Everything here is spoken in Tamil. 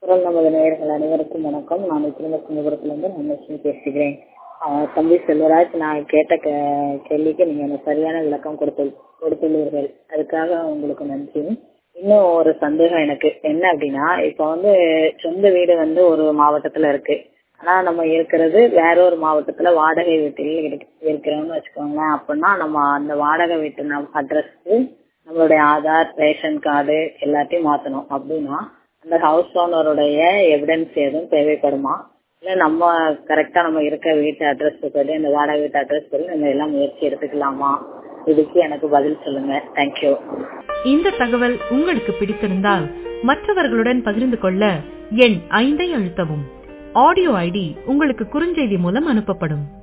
குரல் நமது நேயர்கள் அனைவருக்கும் வணக்கம் நான் திரும்ப கும்பகோணத்திலிருந்து நன்லட்சுமி பேசுகிறேன் ஆஹ் தம்பி செல்வராஜ் நான் கேட்ட கே- கேள்விக்கு நீங்க எனக்கு சரியான விளக்கம் கொடுத்து கொடுத்துள்ளீர்கள் அதுக்காக உங்களுக்கு நன்றி இன்னும் ஒரு சந்தேகம் எனக்கு என்ன அப்படின்னா இப்ப வந்து சொந்த வீடு வந்து ஒரு மாவட்டத்துல இருக்கு ஆனா நம்ம இருக்கிறது வேற ஒரு மாவட்டத்துல வாடகை வீட்டில் இருக்கு- இருக்கிறோம்னு வச்சுக்கோங்களேன் அப்படின்னா நம்ம அந்த வாடகை வீட்டு அட்ரஸ்க்கு நம்மளுடைய ஆதார் ரேஷன் கார்டு எல்லாத்தையும் மாத்தணும் அப்படின்னா அந்த ஹவுஸ் ஓனருடைய எவிடன்ஸ் எதுவும் தேவைப்படுமா இல்ல நம்ம கரெக்டா நம்ம இருக்க வீட்டு அட்ரஸ் சொல்லி அந்த வாடகை வீட்டு அட்ரஸ் சொல்லி நம்ம எல்லாம் முயற்சி எடுத்துக்கலாமா இதுக்கு எனக்கு பதில் சொல்லுங்க தேங்க்யூ இந்த தகவல் உங்களுக்கு பிடித்திருந்தால் மற்றவர்களுடன் பகிர்ந்து கொள்ள எண் ஐந்தை அழுத்தவும் ஆடியோ ஐடி உங்களுக்கு குறுஞ்செய்தி மூலம் அனுப்பப்படும்